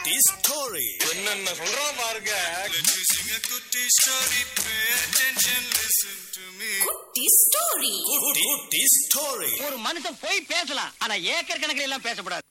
குட்டி ஸ்டோரி என்னென்ன சொல்றான் பாருங்க Let me sing a goody story. Pay attention, listen to me. குட்டி ஸ்டோரி குட்டி ஸ்டோரி ஒரு மனுஷன் போய் பேசலாம் ஆனா ஏக்கர் கணக்கில் எல்லாம் பேசக்கூடாது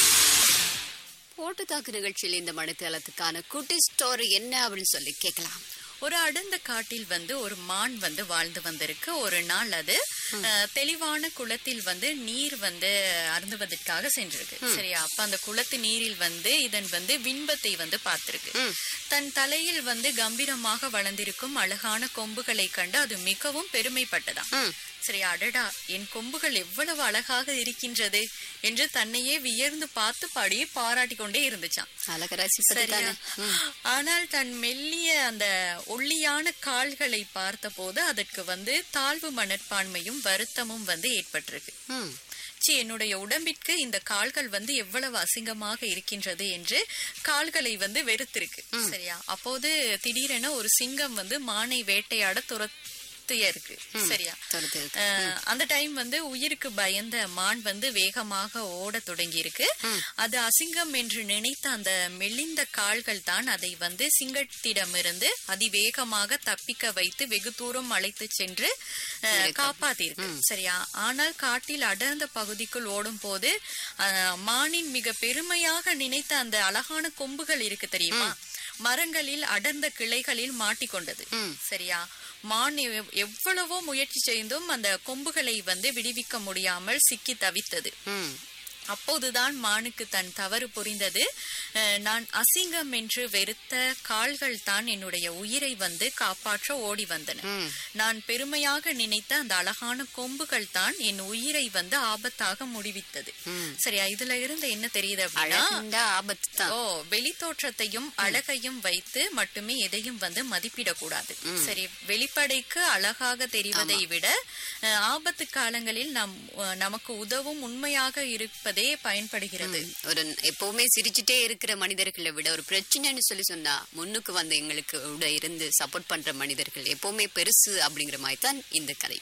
போட்டு தாக்கு நிகழ்ச்சியில் இந்த மணித்தளத்துக்கான குட்டி ஸ்டோரி என்ன அப்படின்னு சொல்லி கேட்கலாம் ஒரு அடர்ந்த காட்டில் வந்து ஒரு மான் வந்து வாழ்ந்து வந்திருக்கு ஒரு நாள் அது அஹ், தெளிவான குளத்தில் வந்து நீர் வந்து அருந்துவதற்காக சென்றிருக்கு சரியா அப்ப அந்த குளத்து நீரில் வந்து இதன் வந்து விண்பத்தை வந்து பார்த்திருக்கு தன் தலையில் வந்து கம்பீரமாக வளர்ந்திருக்கும் அழகான கொம்புகளை கண்டு அது மிகவும் பெருமைப்பட்டதாம் சரி அடடா என் கொம்புகள் எவ்வளவு அழகாக இருக்கின்றது என்று தன்னையே வியர்ந்து பார்த்து பாடியே பாராட்டி கொண்டே இருந்துச்சான் அழகராசி சரியா ஆனால் தன் மெல்லிய அந்த ஒல்லியான கால்களை பார்த்தபோது அதற்கு வந்து தாழ்வு மனப்பான்மையும் வருத்தமும் வந்து ஏற்பட்டிருக்கு ம் சி என்னுடைய உடம்பிற்கு இந்த கால்கள் வந்து எவ்வளவு அசிங்கமாக இருக்கின்றது என்று கால்களை வந்து வெறுத்திருக்கு சரியா அப்போது திடீரென ஒரு சிங்கம் வந்து மானை வேட்டையாட துரத்திய இருக்கு சரியா துரத்தி இருக்கு. அஹ், அந்த டைம் வந்து உயிருக்கு பயந்த மான் வந்து வேகமாக ஓட தொடங்கி இருக்கு அது அசிங்கம் என்று நினைத்த அந்த மெலிந்த கால்கள் தான் அதை வந்து சிங்கத்திடமிருந்து அதிவேகமாக தப்பிக்க வைத்து வெகு தூரம் அழைத்து சென்று காப்பாத்திருக்கு சரியா ஆனால் காட்டில் அடர்ந்த பகுதிக்குள் ஓடும் போது அஹ், மானின் மிக பெருமையாக நினைத்த அந்த அழகான கொம்புகள் இருக்கு தெரியுமா மரங்களில் அடர்ந்த கிளைகளில் மாட்டிக்கொண்டது சரியா மான் எவ்- எவ்வளவோ முயற்சி செய்தும் அந்த கொம்புகளை வந்து விடுவிக்க முடியாமல் சிக்கி தவித்தது ம் அப்போதுதான் மானுக்கு தன் தவறு புரிந்தது அஹ், நான் அசிங்கம் என்று வெறுத்த கால்கள் தான் என்னுடைய உயிரை வந்து காப்பாற்ற ஓடி வந்தன நான் பெருமையாக நினைத்த அந்த அழகான கொம்புகள் தான் என் உயிரை வந்து ஆபத்தாக முடிவித்தது சரியா இதுல இருந்து என்ன தெரியுது அப்படின்னா அழகுண்டா ஆபத்து தான் ஓ வெளித்தோற்றத்தையும் அழகையும் வைத்து மட்டுமே எதையும் வந்து மதிப்பிடக்கூடாது சரி வெளிப்படைக்கு அழகாக தெரிவதை விட அஹ், ஆபத்து காலங்களில் நம் அஹ், நமக்கு உதவும் உண்மையாக இருப்பதே பயன்படுகிறது ஒரு எப்பவுமே சிரிச்சுட்டே இருக்கிற மனிதர்களை விட ஒரு பிரச்சனைன்னு சொல்லி சொன்னா முன்னுக்கு வந்து எங்களுக்கு கூட இருந்து சப்போர்ட் பண்ற மனிதர்கள் எப்பவுமே பெருசு அப்படிங்கிற மாதிரி தான் இந்த கதை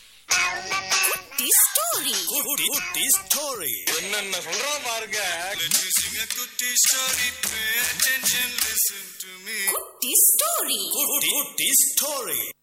குட்டி ஸ்டோரி குட்டி ஸ்டோரி என்னென்ன சொல்றான் பாருங்க Let me sing a goody story. Pay attention, listen to me. குட்டி ஸ்டோரி குட்டி ஸ்டோரி